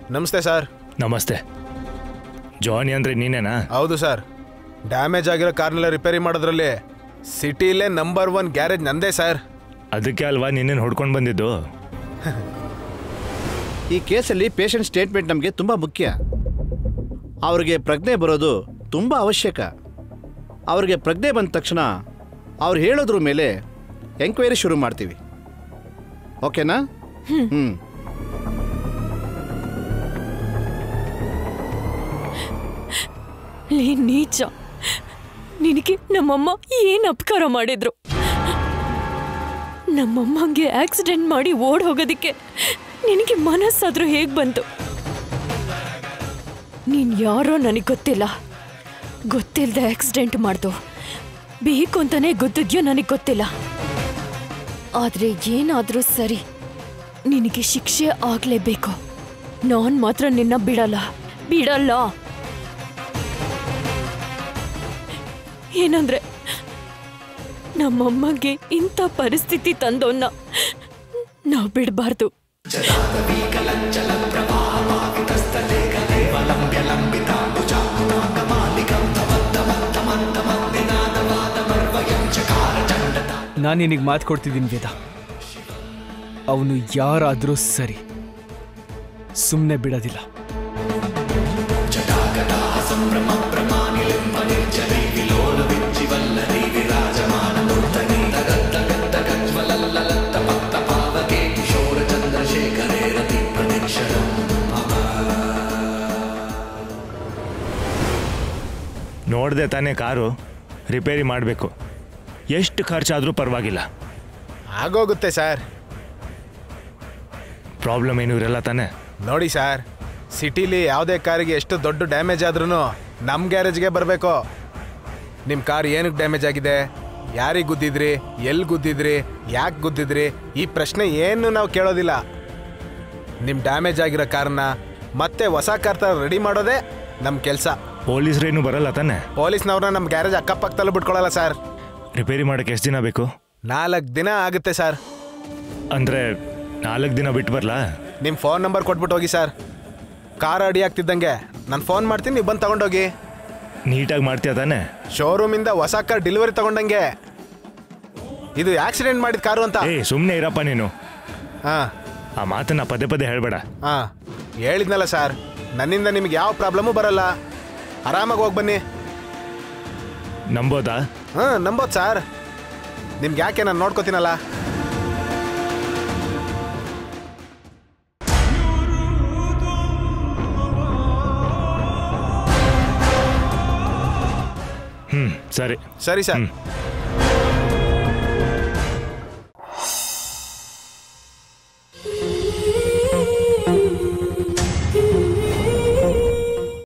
ನಮಸ್ತೆ ಸರ್ ನಮಸ್ತೆ ಜಾನಿ ಅಂದ್ರೆ ನೀನೇನಾ ಹೌದು ಸರ್ ಡ್ಯಾಮೇಜ್ ಆಗಿರೋ ಕಾರ್ನೆಲ್ಲ ರಿಪೇರಿ ಮಾಡೋದ್ರಲ್ಲಿ ಸಿಟಿಲೇ ನಂಬರ್ ಒನ್ ಗ್ಯಾರೇಜ್ ನಂದೇ ಸರ್ ಅದಕ್ಕೆ ಅಲ್ವಾ ನಿನ್ನೇನು ಹೊಡ್ಕೊಂಡು ಬಂದಿದ್ದು ಈ ಕೇಸಲ್ಲಿ ಪೇಷಂಟ್ ಸ್ಟೇಟ್ಮೆಂಟ್ ನಮಗೆ ತುಂಬ ಮುಖ್ಯ ಅವ್ರಿಗೆ ಪ್ರಜ್ಞೆ ಬರೋದು ತುಂಬ ಅವಶ್ಯಕ ಅವ್ರಿಗೆ ಪ್ರಜ್ಞೆ ಬಂದ ತಕ್ಷಣ ಅವ್ರು ಹೇಳೋದ್ರ ಮೇಲೆ ಎಂಕ್ವೈರಿ ಶುರು ಮಾಡ್ತೀವಿ ಓಕೆನಾ ಹ್ಞೂ ಲೇ ನೀಚ ನಿನಗೆ ನಮ್ಮಮ್ಮ ಏನ್ ಅಪಕಾರ ಮಾಡಿದ್ರು ನಮ್ಮಮ್ಮಂಗೆ ಆಕ್ಸಿಡೆಂಟ್ ಮಾಡಿ ಓಡ್ ಹೋಗೋದಕ್ಕೆ ನಿನಗೆ ಮನಸ್ಸಾದ್ರೂ ಹೇಗ್ ಬಂತು ನೀನ್ ಯಾರೋ ನನಗೆ ಗೊತ್ತಿಲ್ಲ ಗೊತ್ತಿಲ್ಲದೆ ಆಕ್ಸಿಡೆಂಟ್ ಮಾಡ್ದು ಬೇಕು ಅಂತಾನೆ ಗೊತ್ತಿದ್ಯೋ ನನಗೆ ಗೊತ್ತಿಲ್ಲ ಆದ್ರೆ ಏನಾದ್ರೂ ಸರಿ ನಿನಗೆ ಶಿಕ್ಷೆ ಆಗ್ಲೇಬೇಕು ನಾನ್ ಮಾತ್ರ ನಿನ್ನ ಬಿಡಲ್ಲ ಬಿಡಲ್ಲ ಏನಂದ್ರೆ ನಮ್ಮಮ್ಮಗೆ ಇಂಥ ಪರಿಸ್ಥಿತಿ ತಂದವನ್ನ ನಾವು ಬಿಡಬಾರ್ದು ನಾನು ನಿನಗೆ ಮಾತು ಕೊಡ್ತಿದ್ದೀನಿ ವೇದ ಅವನು ಯಾರಾದರೂ ಸರಿ ಸುಮ್ಮನೆ ಬಿಡೋದಿಲ್ಲ ನೋಡ್ದೆ ತಾನೇ ಕಾರು ರಿಪೇರಿ ಮಾಡಬೇಕು ಎಷ್ಟು ಖರ್ಚಾದರೂ ಪರವಾಗಿಲ್ಲ ಆಗೋಗುತ್ತೆ ಸರ್ ಪ್ರಾಬ್ಲಮ್ ಏನು ಇರಲ್ಲ ತಾನೇ ನೋಡಿ ಸರ್ ಸಿಟಿಲಿ ಯಾವುದೇ ಕಾರಿಗೆ ಎಷ್ಟು ದೊಡ್ಡ ಡ್ಯಾಮೇಜ್ ಆದ್ರೂ ನಮ್ಮ ಗ್ಯಾರೇಜ್ಗೆ ಬರಬೇಕು ನಿಮ್ಮ ಕಾರ್ ಏನಕ್ಕೆ ಡ್ಯಾಮೇಜ್ ಆಗಿದೆ ಯಾರಿಗೆ ಗುದ್ದಿದ್ರಿ ಎಲ್ಲಿ ಗುದ್ದಿದ್ರಿ ಯಾಕೆ ಗುದ್ದಿದ್ರಿ ಈ ಪ್ರಶ್ನೆ ಏನು ನಾವು ಕೇಳೋದಿಲ್ಲ ನಿಮ್ಮ ಡ್ಯಾಮೇಜ್ ಆಗಿರೋ ಕಾರ್ನ ಮತ್ತೆ ಹೊಸ ಕಾರ್ ಥರ ರೆಡಿ ಮಾಡೋದೇ ನಮ್ಮ ಕೆಲಸ ಪೊಲೀಸ್ರೇನು ಬರಲ್ಲ ತಾನೇ ಪೊಲೀಸ್ನವ್ರನ್ನ ನಮ್ಮ ಗ್ಯಾರೇಜ್ ಅಕ್ಕಪಕ್ಕದಲ್ಲೂ ಬಿಟ್ಕೊಳ್ಳಲ್ಲ ಸರ್ ರಿಪೇರಿ ಮಾಡೋಕ್ಕೆ ಎಷ್ಟು ದಿನ ಬೇಕು ನಾಲ್ಕು ದಿನ ಆಗುತ್ತೆ ಸರ್ ಅಂದರೆ ನಾಲ್ಕು ದಿನ ಬಿಟ್ಟು ಬರಲಾ ನಿಮ್ಮ ಫೋನ್ ನಂಬರ್ ಕೊಟ್ಬಿಟ್ಟು ಹೋಗಿ ಸರ್ ಕಾರ್ ಅಡಿ ಆಗ್ತಿದ್ದಂಗೆ ನಾನು ಫೋನ್ ಮಾಡ್ತೀನಿ ನೀವು ಬಂದು ತಗೊಂಡೋಗಿ ನೀಟಾಗಿ ಮಾಡ್ತೀಯ ತಾನೇ ಶೋರೂಮಿಂದ ಹೊಸ ಕಾರ್ ಡೆಲಿವರಿ ತಗೊಂಡಂಗೆ ಇದು ಆಕ್ಸಿಡೆಂಟ್ ಮಾಡಿದ ಕಾರು ಅಂತ ಏಯ್ ಸುಮ್ಮನೆ ಇರಪ್ಪ ನೀನು ಹಾಂ ಆ ಮಾತನ್ನ ಪದೇ ಪದೇ ಹೇಳಬೇಡ ಹಾಂ ಹೇಳಿದ್ನಲ್ಲ ಸರ್ ನನ್ನಿಂದ ನಿಮ್ಗೆ ಯಾವ ಪ್ರಾಬ್ಲಮ್ಮು ಬರಲ್ಲ ಆರಾಮಾಗಿ ಹೋಗಿ ಬನ್ನಿ ನಂಬೋದಾ ಹಾಂ ನಂಬೋದು ಸರ್ ನಿಮ್ಗೆ ಯಾಕೆ ನಾನು ನೋಡ್ಕೋತೀನಲ್ಲ ಹ್ಞೂ ಸರಿ ಸರಿ ಸರ್ ಹ್ಮ್.